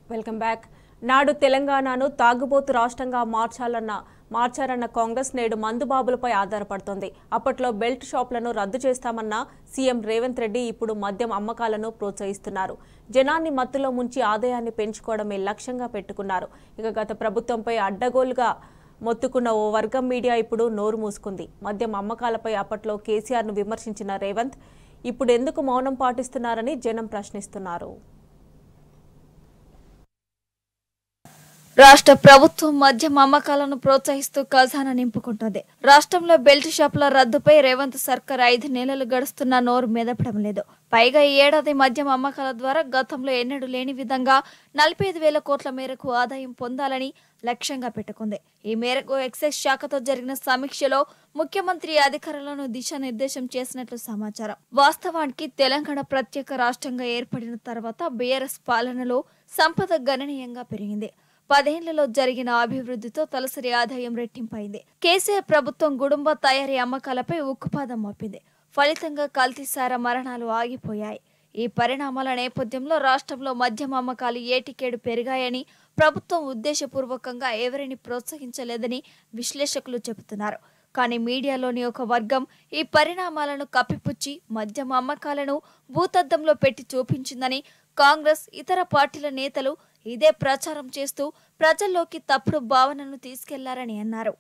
welcome back నాడు తెలంగాణను తాగుబోతు రాష్ట్రంగా మార్చాలన్న మార్చారన్న కాంగ్రెస్ నేడు మందుబాబులపై ఆధారపడుతోంది అప్పట్లో బెల్ట్ షాపులను రద్దు చేస్తామన్న సీఎం రేవంత్ రెడ్డి ఇప్పుడు మద్యం అమ్మకాలను ప్రోత్సహిస్తున్నారు జనాన్ని మత్తులో ముంచి ఆదాయాన్ని పెంచుకోవడమే లక్ష్యంగా పెట్టుకున్నారు ఇక గత ప్రభుత్వంపై అడ్డగోలుగా మొత్తుకున్న ఓ వర్గం మీడియా ఇప్పుడు నోరు మూసుకుంది మద్యం అమ్మకాలపై అప్పట్లో కేసీఆర్ను విమర్శించిన రేవంత్ ఇప్పుడు ఎందుకు మౌనం పాటిస్తున్నారని జనం ప్రశ్నిస్తున్నారు రాష్ట్ర ప్రభుత్వం మద్యం అమ్మకాలను ప్రోత్సహిస్తూ ఖజానా నింపుకుంటోంది రాష్ట్రంలో బెల్ట్ షాపుల రద్దుపై రేవంత్ సర్కార్ ఐదు నెలలు గడుస్తున్నా నోరు మెదపడం లేదు పైగా ఈ ఏడాది మద్యం అమ్మకాల ద్వారా గతంలో ఎన్నడూ లేని విధంగా నలభై ఐదు వేల కోట్ల మేరకు ఆదాయం పొందాలని లక్ష్యంగా పెట్టుకుంది ఈ మేరకు ఎక్సైజ్ శాఖతో జరిగిన సమీక్షలో ముఖ్యమంత్రి అధికారులను దిశానిర్దేశం చేసినట్లు సమాచారం వాస్తవానికి తెలంగాణ ప్రత్యేక రాష్ట్రంగా ఏర్పడిన తర్వాత బీఆర్ఎస్ పాలనలో సంపద గణనీయంగా పెరిగింది పదేళ్లలో జరిగిన అభివృద్ధితో తలసరి ఆదాయం రెట్టింపైంది కేసీఆర్ ప్రభుత్వం గుడుంబ తయారీ అమ్మకాలపై ఉక్కుపాదం మోపింది ఫలితంగా కల్తీసార మరణాలు ఆగిపోయాయి ఈ పరిణామాల నేపథ్యంలో రాష్ట్రంలో మద్యం అమ్మకాలు ఏటికేడు పెరిగాయని ప్రభుత్వం ఉద్దేశపూర్వకంగా ఎవరిని ప్రోత్సహించలేదని విశ్లేషకులు చెబుతున్నారు కానీ మీడియాలోని ఒక వర్గం ఈ పరిణామాలను కప్పిపుచ్చి మద్యం అమ్మకాలను భూతద్దంలో పెట్టి చూపించిందని కాంగ్రెస్ ఇతర పార్టీల నేతలు ఇదే ప్రచారం చేస్తూ ప్రజల్లోకి తప్పుడు భావనను తీసుకెళ్లారని అన్నారు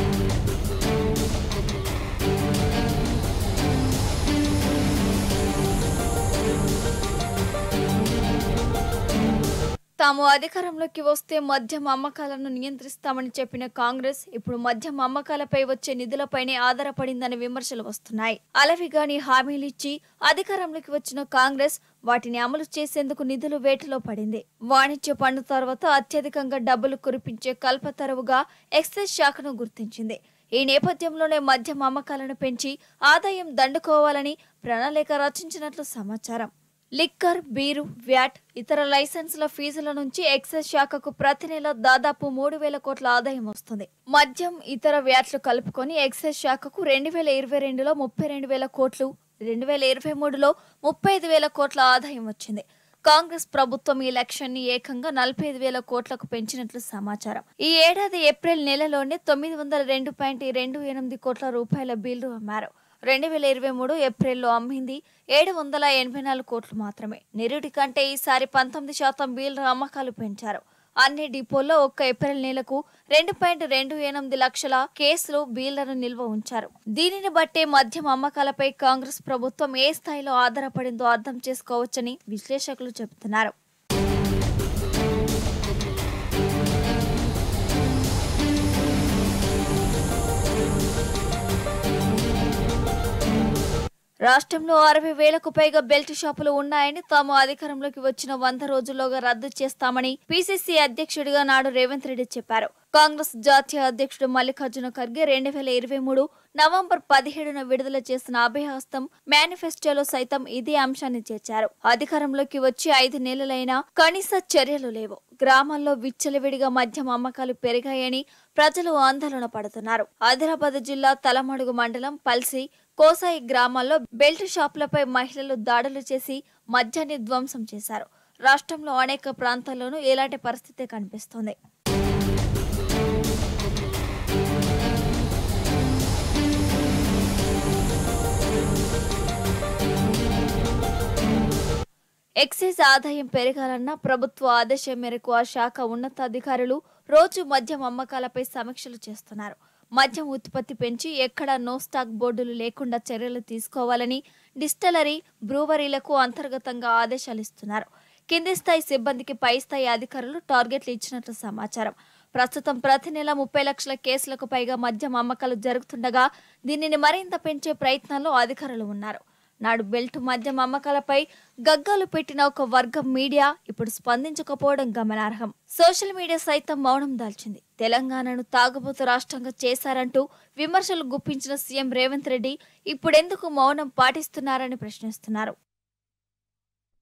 తాము అధికారంలోకి వస్తే మద్యం అమ్మకాలను నియంత్రిస్తామని చెప్పిన కాంగ్రెస్ ఇప్పుడు మద్యం అమ్మకాలపై వచ్చే నిధులపైనే ఆధారపడిందని విమర్శలు వస్తున్నాయి అలవిగాని హామీలిచ్చి అధికారంలోకి వచ్చిన కాంగ్రెస్ వాటిని అమలు చేసేందుకు నిధులు వేటలో పడింది వాణిజ్య పన్ను తర్వాత అత్యధికంగా డబ్బులు కురిపించే కల్పతరువుగా ఎక్సైజ్ శాఖను గుర్తించింది ఈ నేపథ్యంలోనే మద్యం అమ్మకాలను పెంచి ఆదాయం దండుకోవాలని ప్రణాళిక రచించినట్లు సమాచారం లిక్కర్ బీరు వ్యాట్ ఇతర లైసెన్సుల ఫీజుల నుంచి ఎక్సైజ్ శాఖకు ప్రతి నెల దాదాపు మూడు వేల కోట్ల ఆదాయం వస్తుంది మద్యం ఇతర వ్యాట్లు కలుపుకొని ఎక్సైజ్ శాఖకు రెండు వేల ఇరవై రెండులో ముప్పై రెండు వేల కోట్లు రెండు వేల ఇరవై మూడులో ముప్పై ఐదు వేల కోట్ల ఆదాయం వచ్చింది కాంగ్రెస్ ప్రభుత్వం ఈ లక్ష్యాన్ని ఏకంగా నలభై ఐదు వేల కోట్లకు పెంచినట్లు సమాచారం ఈ ఏడాది ఏప్రిల్ నెలలోనే తొమ్మిది వందల రెండు పాయింట్ రెండు ఎనిమిది కోట్ల రూపాయల బిల్లు అమ్మారు రెండు వేల ఇరవై మూడు ఏప్రిల్లో అమ్మింది ఏడు వందల ఎనభై నాలుగు కోట్లు మాత్రమే నిరుడి కంటే ఈసారి పంతొమ్మిది శాతం బిల్లు అమ్మకాలు పెంచారు అన్ని డిపోల్లో ఒక్క ఏప్రిల్ నెలకు రెండు పాయింట్ రెండు ఎనిమిది లక్షల కేసులు బీళ్లను నిల్వ ఉంచారు దీనిని బట్టే మద్యం అమ్మకాలపై కాంగ్రెస్ ప్రభుత్వం ఏ స్థాయిలో ఆధారపడిందో అర్థం చేసుకోవచ్చని విశ్లేషకులు చెబుతున్నారు రాష్ట్రంలో అరవై వేలకు పైగా బెల్ట్ షాపులు ఉన్నాయని తాము అధికారంలోకి వచ్చిన వంద రోజుల్లోగా రద్దు చేస్తామని పిసిసి అధ్యక్షుడిగా నాడు రేవంత్ రెడ్డి చెప్పారు కాంగ్రెస్ జాతీయ అధ్యక్షుడు మల్లికార్జున ఖర్గే రెండు వేల ఇరవై మూడు నవంబర్ పదిహేడున విడుదల చేసిన అభయహస్తం మేనిఫెస్టోలో సైతం ఇదే అంశాన్ని చేర్చారు అధికారంలోకి వచ్చి ఐదు నెలలైనా కనీస చర్యలు లేవు గ్రామాల్లో విచ్చలవిడిగా మద్యం అమ్మకాలు పెరిగాయని ప్రజలు ఆందోళన పడుతున్నారు ఆదిలాబాద్ జిల్లా తలమడుగు మండలం పల్సి కోసాయి గ్రామాల్లో బెల్ట్ షాపులపై మహిళలు దాడులు చేసి మద్యాన్ని ధ్వంసం చేశారు రాష్ట్రంలో అనేక ప్రాంతాల్లోనూ ఇలాంటి పరిస్థితి కనిపిస్తోంది ఎక్సైజ్ ఆదాయం పెరగాలన్న ప్రభుత్వ ఆదేశం మేరకు ఆ శాఖ ఉన్నతాధికారులు రోజు మద్యం అమ్మకాలపై సమీక్షలు చేస్తున్నారు మద్యం ఉత్పత్తి పెంచి ఎక్కడా నో స్టాక్ బోర్డులు లేకుండా చర్యలు తీసుకోవాలని డిస్టిలరీ బ్రూవరీలకు అంతర్గతంగా ఆదేశాలు ఇస్తున్నారు కింది స్థాయి సిబ్బందికి పై స్థాయి అధికారులు టార్గెట్లు ఇచ్చినట్లు సమాచారం ప్రస్తుతం ప్రతి నెల ముప్పై లక్షల కేసులకు పైగా మద్యం అమ్మకాలు జరుగుతుండగా దీనిని మరింత పెంచే ప్రయత్నాల్లో అధికారులు ఉన్నారు నాడు బెల్ట్ మద్యం అమ్మకాలపై గగ్గాలు పెట్టిన ఒక వర్గం మీడియా ఇప్పుడు స్పందించకపోవడం గమనార్హం సోషల్ మీడియా సైతం మౌనం దాల్చింది తెలంగాణను తాగుబోతు రాష్ట్రంగా చేశారంటూ విమర్శలు గుప్పించిన సీఎం రేవంత్ రెడ్డి ఇప్పుడెందుకు మౌనం పాటిస్తున్నారని ప్రశ్నిస్తున్నారు